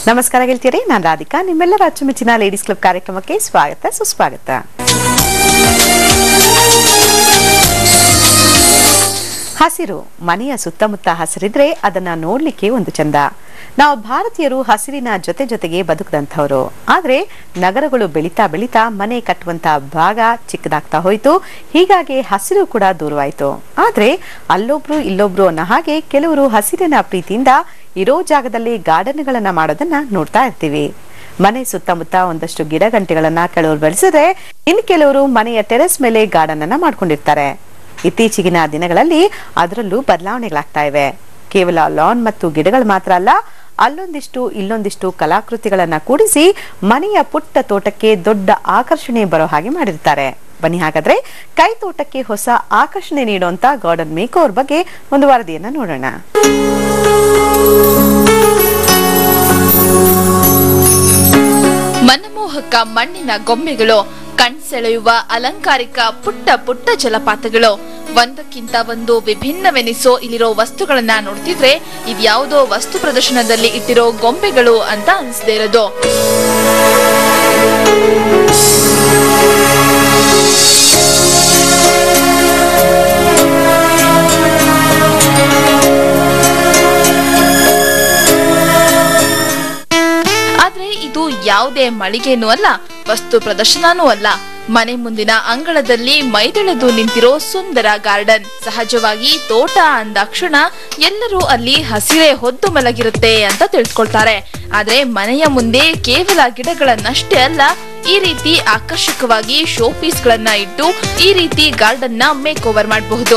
ನಮಸ್ಕಾರ ಗೆಳತಿಯರೇ ನಾನು ರಾಧಿಕಾ ನಿಮ್ಮೆಲ್ಲರ ಅಚ್ಚುಮೆಚ್ಚಿನ ಲೇಡೀಸ್ ಕ್ಲಬ್ ಕಾರ್ಯಕ್ರಮಕ್ಕೆ ಸ್ವಾಗತ ಸುಸ್ವಾಗತ ಹಸಿರು ಮನೆಯ ಸುತ್ತಮುತ್ತ ಹಸಿರಿದ್ರೆ ಅದನ್ನ ನೋಡ್ಲಿಕ್ಕೆ ಒಂದು ಚಂದ ನಾವು ಭಾರತೀಯರು ಹಸಿರಿನ ಜೊತೆ ಜೊತೆಗೆ ಬದುಕದಂಥವ್ರು ಆದ್ರೆ ನಗರಗಳು ಬೆಳೀತಾ ಬೆಳೀತಾ ಮನೆ ಕಟ್ಟುವಂತ ಭಾಗ ಚಿಕ್ಕದಾಗ್ತಾ ಹೋಯ್ತು ಹೀಗಾಗಿ ಹಸಿರು ಕೂಡ ದೂರವಾಯ್ತು ಆದ್ರೆ ಅಲ್ಲೊಬ್ರು ಇಲ್ಲೊಬ್ರು ಅನ್ನೋ ಹಾಗೆ ಕೆಲವರು ಹಸಿರಿನ ಪ್ರೀತಿಯಿಂದ ಇರೋ ಜಾಗದಲ್ಲಿ ಗಾರ್ಡನ್ಗಳನ್ನ ಮಾಡೋದನ್ನ ನೋಡ್ತಾ ಇರ್ತೀವಿ ಮನೆ ಸುತ್ತಮುತ್ತ ಒಂದಷ್ಟು ಗಿಡ ಗಂಟೆಗಳನ್ನ ಕೆಲವರು ಬೆಳೆಸಿದ್ರೆ ಇನ್ ಕೆಲವರು ಮನೆಯ ಟೆರೆಸ್ ಮೇಲೆ ಗಾರ್ಡನ್ ಅನ್ನ ಮಾಡ್ಕೊಂಡಿರ್ತಾರೆ ಇತ್ತೀಚೆಗಿನ ದಿನಗಳಲ್ಲಿ ಅದರಲ್ಲೂ ಬದಲಾವಣೆಗಳಾಗ್ತಾ ಇವೆ ಕೇವಲ ಲಾನ್ ಮತ್ತು ಗಿಡಗಳು ಮಾತ್ರ ಅಲ್ಲ ಅಲ್ಲೊಂದಿಷ್ಟು ಇಲ್ಲೊಂದಿಷ್ಟು ಕಲಾಕೃತಿಗಳನ್ನ ಕೂಡಿಸಿ ಮನೆಯ ಪುಟ್ಟ ತೋಟಕ್ಕೆ ದೊಡ್ಡ ಆಕರ್ಷಣೆ ಬರೋ ಹಾಗೆ ಮಾಡಿರ್ತಾರೆ ಬನ್ನಿ ಹಾಗಾದ್ರೆ ಕೈ ತೋಟಕ್ಕೆ ಹೊಸ ಆಕರ್ಷಣೆ ನೀಡುವಂತ ಗಾರ್ಡನ್ ಮೇಕೋರ್ ಬಗ್ಗೆ ಒಂದು ವರದಿಯನ್ನ ನೋಡೋಣ ಮನಮೋಹಕ ಮಣ್ಣಿನ ಗೊಂಬೆಗಳು ಕಣ್ಸೆಳೆಯುವ ಅಲಂಕಾರಿಕ ಪುಟ್ಟ ಪುಟ್ಟ ಜಲಪಾತಗಳು ಒಂದಕ್ಕಿಂತ ಒಂದು ವಿಭಿನ್ನವೆನಿಸೋ ಇಲ್ಲಿರೋ ವಸ್ತುಗಳನ್ನ ನೋಡ್ತಿದ್ರೆ ಇದ್ಯಾವುದೋ ವಸ್ತು ಪ್ರದರ್ಶನದಲ್ಲಿ ಇಟ್ಟಿರೋ ಗೊಂಬೆಗಳು ಅಂತ ಅನ್ಸದೇ ಇರೋದು ಆದ್ರೆ ಇದು ಯಾವುದೇ ಮಳಿಗೆನೂ ಅಲ್ಲ ವಸ್ತು ಪ್ರದರ್ಶನನೂ ಅಲ್ಲ ಮನೆ ಮುಂದಿನ ಅಂಗಳದಲ್ಲಿ ಮೈದೆಳೆದು ನಿಂತಿರೋ ಸುಂದರ ಗಾರ್ಡನ್ ಸಹಜವಾಗಿ ತೋಟ ಅಂದಾಕ್ಷಣ ಎಲ್ಲರೂ ಅಲ್ಲಿ ಹಸಿರೇ ಹೊದ್ದು ಮಲಗಿರುತ್ತೆ ಅಂತ ತಿಳ್ಕೊಳ್ತಾರೆ ಆದ್ರೆ ಮನೆಯ ಮುಂದೆ ಕೇವಲ ಗಿಡಗಳನ್ನಷ್ಟೇ ಅಲ್ಲ ಈ ರೀತಿ ಆಕರ್ಷಕವಾಗಿ ಶೋ ಪೀಸ್ ಗಳನ್ನ ಇಟ್ಟು ಈ ರೀತಿ ಗಾರ್ಡನ್ ನ ಮೇಕ್ ಓವರ್ ಮಾಡಬಹುದು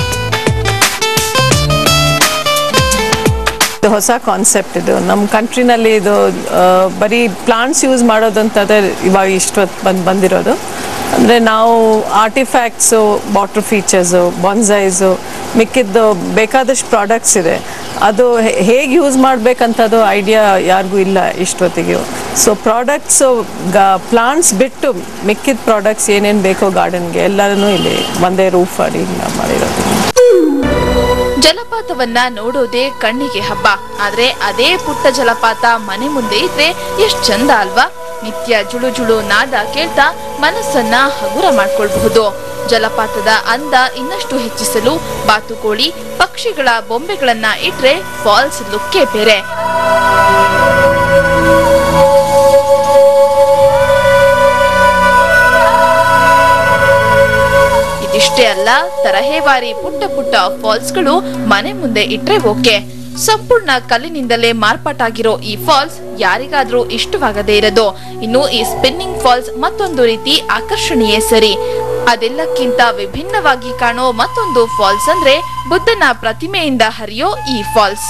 ಇದು ಹೊಸ ಕಾನ್ಸೆಪ್ಟ್ ಇದು ನಮ್ಮ ಕಂಟ್ರಿನಲ್ಲಿ ಇದು ಆ, ಬರೀ ಪ್ಲಾಂಟ್ಸ್ ಯೂಸ್ ಮಾಡೋದಂತದೇ ಇವಾಗ ಇಷ್ಟೊತ್ತು ಬಂದು ಬಂದಿರೋದು ಅಂದರೆ ನಾವು ಆರ್ಟಿಫ್ಯಾಕ್ಟ್ಸು ವಾಟರ್ ಫೀಚರ್ಸು ಬಾನ್ಸೈಸು ಮಿಕ್ಕಿದ್ದು ಬೇಕಾದಷ್ಟು ಪ್ರಾಡಕ್ಟ್ಸ್ ಇದೆ ಅದು ಹೇಗೆ ಯೂಸ್ ಮಾಡಬೇಕಂತದು ಐಡಿಯಾ ಯಾರಿಗೂ ಇಲ್ಲ ಇಷ್ಟೊತ್ತಿಗೆ ಸೊ ಪ್ರಾಡಕ್ಟ್ಸು ಗ ಪ್ಲಾಂಟ್ಸ್ ಬಿಟ್ಟು ಮಿಕ್ಕಿದ ಪ್ರಾಡಕ್ಟ್ಸ್ ಏನೇನು ಬೇಕೋ ಗಾರ್ಡನ್ಗೆ ಎಲ್ಲರೂ ಇಲ್ಲಿ ಒಂದೇ ರೂಫ್ ಅಡಿ ಮಾಡಿರೋದು ಜಲಪಾತವನ್ನ ನೋಡೋದೇ ಕಣ್ಣಿಗೆ ಹಬ್ಬ ಆದ್ರೆ ಅದೇ ಪುಟ್ಟ ಜಲಪಾತ ಮನೆ ಮುಂದೆ ಇದ್ರೆ ಎಷ್ಟ್ ಚಂದ ಅಲ್ವಾ ನಿತ್ಯ ಜುಳು ಜುಳು ನಾದ ಕೇಳ್ತಾ ಮನಸ್ಸನ್ನ ಹಗುರ ಮಾಡ್ಕೊಳ್ಬಹುದು ಜಲಪಾತದ ಅಂದ ಇನ್ನಷ್ಟು ಹೆಚ್ಚಿಸಲು ಬಾತುಕೋಳಿ ಪಕ್ಷಿಗಳ ಬೊಂಬೆಗಳನ್ನ ಇಟ್ರೆ ಫಾಲ್ಸ್ ಲುಕ್ಕೇ ಬೇರೆ ಇದಿಷ್ಟೇ ಅಲ್ಲ ತರಹೇವಾರಿ ಪುಟ್ಟ ಪುಟ್ಟ ಫಾಲ್ಸ್ಗಳು ಮನೆ ಮುಂದೆ ಇಟ್ರೆ ಓಕೆ ಸಂಪೂರ್ಣ ಕಲ್ಲಿನಿಂದಲೇ ಮಾರ್ಪಾಟಾಗಿರೋ ಈ ಫಾಲ್ಸ್ ಯಾರಿಗಾದ್ರೂ ಇಷ್ಟವಾಗದೇ ಇರೋದು ಇನ್ನು ಈ ಸ್ಪಿನ್ನಿಂಗ್ ಫಾಲ್ಸ್ ಮತ್ತೊಂದು ರೀತಿ ಆಕರ್ಷಣೀಯ ಸರಿ ಅದೆಲ್ಲಕ್ಕಿಂತ ವಿಭಿನ್ನವಾಗಿ ಕಾಣೋ ಮತ್ತೊಂದು ಫಾಲ್ಸ್ ಅಂದ್ರೆ ಬುದ್ಧನ ಪ್ರತಿಮೆಯಿಂದ ಹರಿಯೋ ಈ ಫಾಲ್ಸ್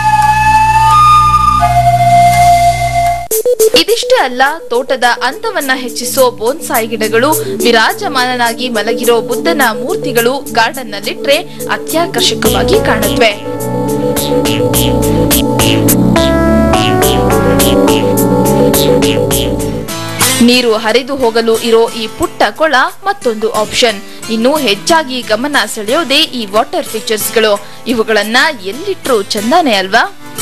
ಇದಿಷ್ಟೇ ಅಲ್ಲ ತೋಟದ ಅಂತವನ್ನ ಹೆಚ್ಚಿಸೋ ಬೋನ್ಸಾಯಿ ಗಿಡಗಳು ವಿರಾಜಮಾನನಾಗಿ ಮಲಗಿರೋ ಬುದ್ಧನ ಮೂರ್ತಿಗಳು ಗಾರ್ಡನ್ ನಲ್ಲಿಟ್ರೆ ಅತ್ಯಾಕರ್ಷಕವಾಗಿ ಕಾಣುತ್ತವೆ ನೀರು ಹರಿದು ಹೋಗಲು ಇರೋ ಈ ಪುಟ್ಟ ಕೊಳ ಮತ್ತೊಂದು ಆಪ್ಷನ್ ಇನ್ನು ಹೆಚ್ಚಾಗಿ ಗಮನ ಸೆಳೆಯೋದೇ ಈ ವಾಟರ್ ಫೀಚರ್ಸ್ಗಳು ಇವುಗಳನ್ನ ಎಲ್ಲಿಟ್ರು ಚಂದಾನೆ ಅಲ್ವಾ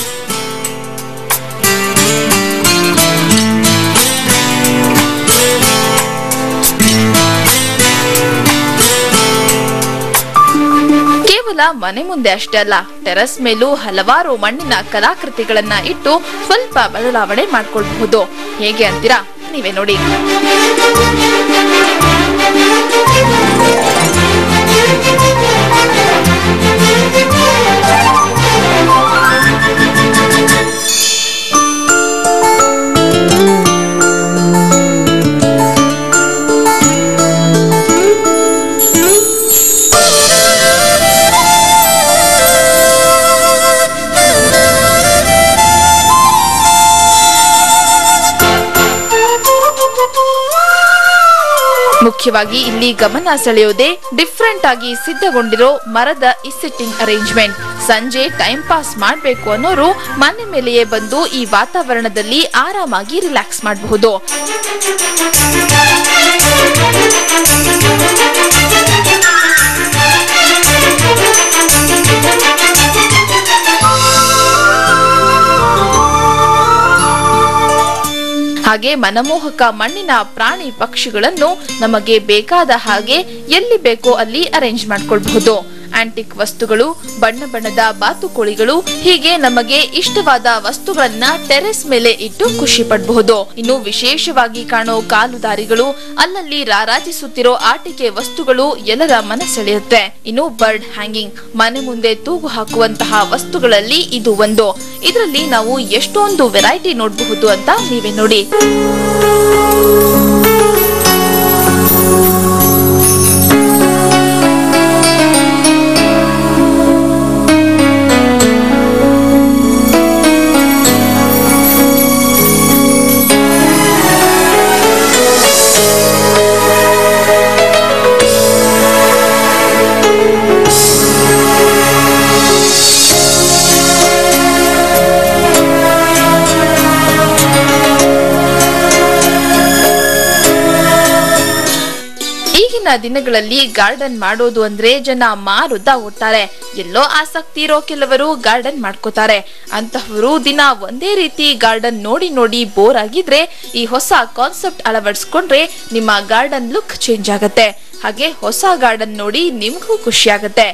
ಕೇವಲ ಮನೆ ಮುಂದೆ ಅಷ್ಟೇ ಅಲ್ಲ ಟೆರಸ್ ಮೇಲೂ ಹಲವಾರು ಮಣ್ಣಿನ ಕಲಾಕೃತಿಗಳನ್ನ ಇಟ್ಟು ಸ್ವಲ್ಪ ಬದಲಾವಣೆ ಮಾಡ್ಕೊಳ್ಬಹುದು ಹೇಗೆ ಅಂತೀರಾ ನೀವೇ ನೋಡಿ ಮುಖ್ಯವಾಗಿ ಇಲ್ಲಿ ಗಮನ ಸೆಳೆಯೋದೇ ಡಿಫ್ರೆಂಟ್ ಆಗಿ ಸಿದ್ಧಗೊಂಡಿರೋ ಮರದ ಇಸಿಟ್ಟಿಂಗ್ ಅರೇಂಜ್ಮೆಂಟ್ ಸಂಜೆ ಟೈಮ್ ಪಾಸ್ ಮಾಡ್ಬೇಕು ಅನ್ನೋರು ಮನೆ ಮೇಲೆಯೇ ಬಂದು ಈ ವಾತಾವರಣದಲ್ಲಿ ಆರಾಮಾಗಿ ರಿಲ್ಯಾಕ್ಸ್ ಮಾಡಬಹುದು ಹಾಗೆ ಮನಮೋಹಕ ಮಣ್ಣಿನ ಪ್ರಾಣಿ ಪಕ್ಷಿಗಳನ್ನು ನಮಗೆ ಬೇಕಾದ ಹಾಗೆ ಎಲ್ಲಿ ಬೇಕೋ ಅಲ್ಲಿ ಅರೇಂಜ್ ಮಾಡ್ಕೊಳ್ಬಹುದು ಆಂಟಿಕ್ ವಸ್ತುಗಳು ಬಣ್ಣ ಬಣ್ಣದ ಬಾತುಕೋಳಿಗಳು ಹೀಗೆ ನಮಗೆ ಇಷ್ಟವಾದ ವಸ್ತುಗಳನ್ನ ಟೆರೆಸ್ ಮೇಲೆ ಇಟ್ಟು ಖುಷಿ ಪಡಬಹುದು ಇನ್ನು ವಿಶೇಷವಾಗಿ ಕಾಣೋ ಕಾಲುದಾರಿಗಳು ಅಲ್ಲಲ್ಲಿ ರಾರಾಜಿಸುತ್ತಿರೋ ಆಟಿಕೆ ವಸ್ತುಗಳು ಎಲ್ಲರ ಮನಸೆಳೆಯುತ್ತೆ ಇನ್ನು ಬರ್ಡ್ ಹ್ಯಾಂಗಿಂಗ್ ಮನೆ ಮುಂದೆ ತೂಗು ಹಾಕುವಂತಹ ವಸ್ತುಗಳಲ್ಲಿ ಇದು ಒಂದು ಇದರಲ್ಲಿ ನಾವು ಎಷ್ಟೊಂದು ವೆರೈಟಿ ನೋಡಬಹುದು ಅಂತ ನೀವೇ ನೋಡಿ ಈಗಿನ ದಿನಗಳಲ್ಲಿ ಗಾರ್ಡನ್ ಮಾಡೋದು ಅಂದ್ರೆ ಜನ ಮಾರುದ್ದ ಓಡ್ತಾರೆ ಎಲ್ಲೋ ಆಸಕ್ತಿ ಇರೋ ಕೆಲವರು ಗಾರ್ಡನ್ ಮಾಡ್ಕೋತಾರೆ ಅಂತಹವರು ದಿನ ಒಂದೇ ರೀತಿ ಗಾರ್ಡನ್ ನೋಡಿ ನೋಡಿ ಬೋರ್ ಆಗಿದ್ರೆ ಈ ಹೊಸ ಕಾನ್ಸೆಪ್ಟ್ ಅಳವಡಿಸ್ಕೊಂಡ್ರೆ ನಿಮ್ಮ ಗಾರ್ಡನ್ ಲುಕ್ ಚೇಂಜ್ ಆಗತ್ತೆ ಹಾಗೆ ಹೊಸ ಗಾರ್ಡನ್ ನೋಡಿ ನಿಮ್ಗೂ ಖುಷಿ ಆಗತ್ತೆ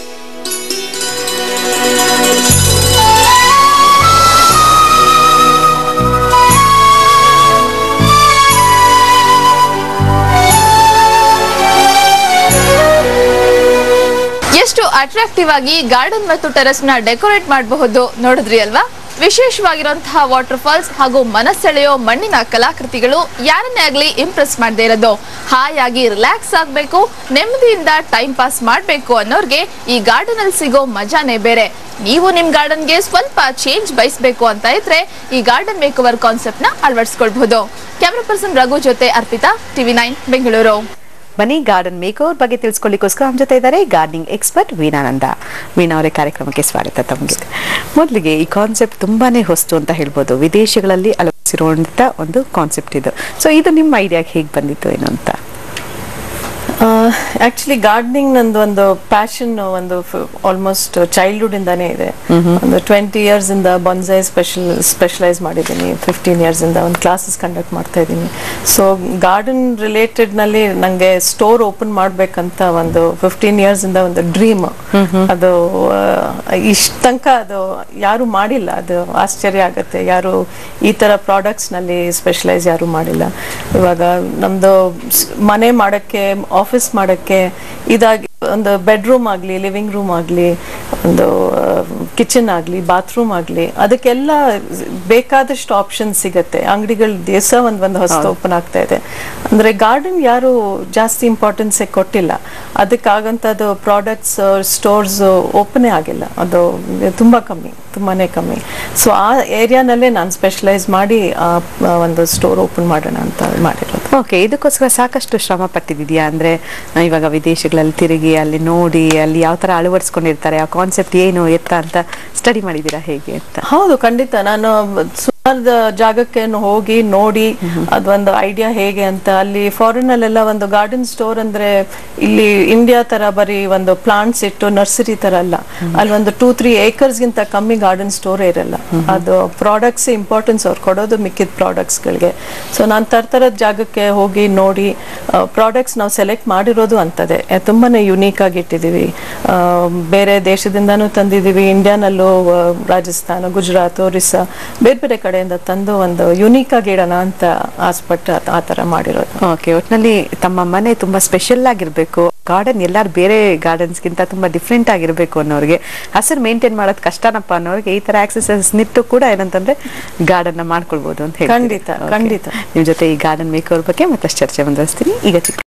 ಎಷ್ಟು ಅಟ್ರಾಕ್ಟಿವ್ ಆಗಿ ಗಾರ್ಡನ್ ಮತ್ತು ಟೆರೆಸ್ ನ ಡೆಕೋರೇಟ್ ಮಾಡಬಹುದು ನೋಡಿದ್ರಿ ಅಲ್ವಾ ವಿಶೇಷವಾಗಿರುವಂತಹ ವಾಟರ್ ಫಾಲ್ಸ್ ಹಾಗೂ ಮನಸೆಳೆಯೋ ಮಣ್ಣಿನ ಕಲಾಕೃತಿಗಳು ಯಾರನ್ನೇ ಆಗ್ಲಿ ಇಂಪ್ರೆಸ್ ಮಾಡದೇ ಇರೋದು ಹಾಯಾಗಿ ರಿಲ್ಯಾಕ್ಸ್ ಆಗ್ಬೇಕು ನೆಮ್ಮದಿಯಿಂದ ಟೈಮ್ ಪಾಸ್ ಮಾಡ್ಬೇಕು ಅನ್ನೋರ್ಗೆ ಈ ಗಾರ್ಡನ್ ಅಲ್ಲಿ ಸಿಗೋ ಮಜಾನೇ ಬೇರೆ ನೀವು ನಿಮ್ ಗಾರ್ಡನ್ಗೆ ಸ್ವಲ್ಪ ಚೇಂಜ್ ಬಯಸ್ಬೇಕು ಅಂತ ಇದ್ರೆ ಈ ಗಾರ್ಡನ್ ಮೇಕ್ ಓವರ್ ಕಾನ್ಸೆಪ್ಟ್ ನ ಅಳವಡಿಸ್ಕೊಳ್ಬಹುದು ಕ್ಯಾಮ್ರಾ ಪರ್ಸನ್ ರಘು ಜೊತೆ ಅರ್ಪಿತಾ ಟಿವಿ ನೈನ್ ಬೆಂಗಳೂರು ಬನ್ನಿ ಗಾರ್ಡನ್ ಮೇಕ್ ಓವರ್ ಬಗ್ಗೆ ತಿಳ್ಸ್ಕೊಳ್ಳಿಕ್ಕೋಸ್ಕರ ನಮ್ಮ ಜೊತೆ ಇದ್ದಾರೆ ಗಾರ್ಡನಿಂಗ್ ಎಕ್ಸ್ಪರ್ಟ್ ವೀಣಾನಂದ ವೀಣಾ ಅವರೇ ಕಾರ್ಯಕ್ರಮಕ್ಕೆ ಸ್ವಾಗತ ತಮಗೆ ಮೊದಲಿಗೆ ಈ ಕಾನ್ಸೆಪ್ಟ್ ತುಂಬಾನೇ ಹೊಸ್ತು ಅಂತ ಹೇಳ್ಬೋದು ವಿದೇಶಗಳಲ್ಲಿ ಅಳವಡಿಸಿರುವಂಥ ಒಂದು ಕಾನ್ಸೆಪ್ಟ್ ಇದು ಸೊ ಇದು ನಿಮ್ಮ ಐಡಿಯಾಗೆ ಹೇಗೆ ಬಂದಿತ್ತು ಏನು ಅಂತ ಆಕ್ಚುಲಿ ಗಾರ್ಡನಿಂಗ್ ನಂದು ಒಂದು ಪ್ಯಾಷನ್ ಒಂದು ಆಲ್ಮೋಸ್ಟ್ ಚೈಲ್ಡ್ಹುಡ್ ಇಂದಾನೇ ಇದೆ ಒಂದು ಟ್ವೆಂಟಿ ಇಯರ್ಸ್ ಇಂದ ಬೊನ್ಸೈ ಸ್ಪೆಷಲ್ ಸ್ಪೆಷಲೈಸ್ ಮಾಡಿದ್ದೀನಿ ಫಿಫ್ಟೀನ್ ಇಯರ್ಸ್ ಇಂದ ಒಂದು ಕ್ಲಾಸಸ್ ಕಂಡಕ್ಟ್ ಮಾಡ್ತಾ ಇದ್ದೀನಿ ಸೊ ಗಾರ್ಡನ್ ರಿಲೇಟೆಡ್ ನಲ್ಲಿ ನಂಗೆ ಸ್ಟೋರ್ ಓಪನ್ ಮಾಡ್ಬೇಕಂತ ಒಂದು ಫಿಫ್ಟೀನ್ ಇಯರ್ಸ್ ಇಂದ ಒಂದು ಡ್ರೀಮ್ ಅದು ಇಷ್ಟ ತನಕ ಅದು ಯಾರು ಮಾಡಿಲ್ಲ ಅದು ಆಶ್ಚರ್ಯ ಆಗತ್ತೆ ಯಾರು ಈ ತರ ಪ್ರಾಡಕ್ಟ್ಸ್ ನಲ್ಲಿ ಸ್ಪೆಷಲೈಸ್ ಯಾರು ಮಾಡಿಲ್ಲ ಇವಾಗ ನಮ್ದು ಸ್- ಮನೆ ಮಾಡಕ್ಕೆ ಆಫೀಸ್ ಮಾಡಕ್ಕೆ ಇದಾಗಿ ಒಂದು ಬೆಡ್ರೂಮ್ ಆಗಲಿ ಲಿವಿಂಗ್ ರೂಮ್ ಆಗಲಿ ಒಂದು ಕಿಚನ್ ಆಗಲಿ ಬಾತ್ರೂಮ್ ಆಗಲಿ ಅದಕ್ಕೆಲ್ಲ ಬೇಕಾದಷ್ಟು ಆಪ್ಷನ್ ಸಿಗತ್ತೆ ಅಂಗಡಿಗಳು ದಿವಸ ಒಂದ್ ಒಂದು ಹೊಸ ಓಪನ್ ಆಗ್ತಾ ಇದೆ ಅಂದ್ರೆ ಗಾರ್ಡನ್ ಯಾರು ಜಾಸ್ತಿ ಇಂಪಾರ್ಟೆನ್ಸ್ ಕೊಟ್ಟಿಲ್ಲ ಅದಕ್ಕಾಗಂತದ್ದು ಪ್ರಾಡಕ್ಟ್ಸ್ ಸ್ಟೋರ್ಸ್ ಓಪನೇ ಆಗಿಲ್ಲ ಅದು ತುಂಬಾ ಕಮ್ಮಿ ತುಂಬಾನೇ ಕಮ್ಮಿ ಸೊ ಆ ಏರಿಯಾನಲ್ಲೇ ನಾನು ಸ್ಪೆಷಲೈಸ್ ಮಾಡಿ ಆ ಆ ಒಂದು ಸ್ಟೋರ್ ಓಪನ್ ಮಾಡೋಣ ಅಂತ ಮಾಡಿರೋದು ಓಕೆ ಇದಕ್ಕೋಸ್ಕರ ಸಾಕಷ್ಟು ಶ್ರಮ ಪಟ್ಟಿದ್ಯಾ ಅಂದ್ರೆ ಆ, ಇವಾಗ ವಿದೇಶಗಳಲ್ಲಿ ತಿರುಗಿ ಅಲ್ಲಿ ನೋಡಿ ಅಲ್ಲಿ ಯಾವ ತರ ಅಳವಡಿಸ್ಕೊಂಡಿರ್ತಾರೆ ಆ ಕಾನ್ಸೆಪ್ಟ್ ಏನು ಎತ್ತ ಅಂತ ಸ್ಟಡಿ ಮಾಡಿದ್ದೀರಾ ಹೇಗೆ ಅಂತ ಹೌದು ಖಂಡಿತ ನಾನು ಸುಮಾರು ಜಾಗಕ್ಕೆ ಹೋಗಿ ನೋಡಿ ಅದೊಂದು ಐಡಿಯಾ ಹೇಗೆ ಅಂತ ಅಲ್ಲಿ ಫಾರಿನ್ ಅಲ್ಲೆಲ್ಲ ಒಂದು ಗಾರ್ಡನ್ ಸ್ಟೋರ್ ಅಂದ್ರೆ ಇಲ್ಲಿ ಇಂಡಿಯಾ ತರ ಬರೀ ಒಂದು ಪ್ಲಾಂಟ್ಸ್ ಇಟ್ಟು ನರ್ಸರಿ ತರ ಅಲ್ಲ ಅಲ್ಲಿ ಒಂದು ಟೂ ತ್ರೀ ಏಕರ್ಸ್ ಗಿಂತ ಕಮ್ಮಿ ಗಾರ್ಡನ್ ಸ್ಟೋರ್ ಇರಲ್ಲ ಅದು ಪ್ರಾಡಕ್ಟ್ಸ್ ಇಂಪಾರ್ಟೆನ್ಸ್ ಅವ್ರು ಕೊಡೋದು ಮಿಕ್ಕಿದ ಪ್ರಾಡಕ್ಟ್ಸ್ ಗಳಿಗೆ ಸೊ ನಾನು ತರ್ತರದ ಜಾಗಕ್ಕೆ ಹೋಗಿ ನೋಡಿ ಪ್ರಾಡಕ್ಟ್ಸ್ ನಾವು ಸೆಲೆಕ್ಟ್ ಮಾಡಿರೋದು ಅಂತದೆ ಆ, ತುಂಬಾನೇ ಯುನೀಕ್ ಆಗಿ ಇಟ್ಟಿದ್ದೀವಿ ಆ, ಬೇರೆ ದೇಶದಿಂದಾನು ತಂದಿದ್ದೀವಿ ಇಂಡಿಯಾನಲ್ಲೂ ಆ, ರಾಜಸ್ಥಾನ ಗುಜರಾತ್ ಒರಿಸ್ಸಾ ಬೇರೆ ಬೇರೆ ಕಡೆಯಿಂದ ತಂದು ಒಂದು ಯುನೀಕ್ ಆಗಿ ಇಡೋಣ ಅಂತ ಆಸ್ಪಟ್ಟು ಆ- ಆ ತರ ಮಾಡಿರೋದು ಓಕೆ ಒಟ್ನಲ್ಲಿ ತಮ್ಮ ಮನೆ ತುಂಬಾ ಸ್ಪೆಷಲ್ ಆಗಿರ್ಬೇಕು ಗಾರ್ಡನ್ ಎಲ್ಲಾರು ಬೇರೆ ಗಾರ್ಡನ್ಸ್ಗಿಂತ ತುಂಬಾ ಡಿಫ್ರೆಂಟ್ ಆಗಿರ್ಬೇಕು ಅನ್ನೋರಿಗೆ ಹಸಿರು ಮೇಂಟೈನ್ ಮಾಡೋದು ಕಷ್ಟನಪ್ಪ ಅನ್ನೋರಿಗೆ ಈ ತರ ಆಕ್ಸಸರೀಸ್ ನಿಟ್ಟು ಕೂಡ ಏನಂತಂದ್ರೆ ಗಾರ್ಡನ್ ನ ಮಾಡ್ಕೊಳ್ಬಹುದು ಅಂತ ಹೇಳ್ತೀರಿ. ಖಂಡಿತ, Okay. ಖಂಡಿತ. ನಿಮ್ ಜೊತೆ ಈ ಗಾರ್ಡನ್ ಮೇಕ್ ಬಗ್ಗೆ ಮತ್ತಷ್ಟು ಚರ್ಚೆ ಮುಂದುವರಿಸ್ತೀನಿ ಈಗ ಚಿಕ್ಕ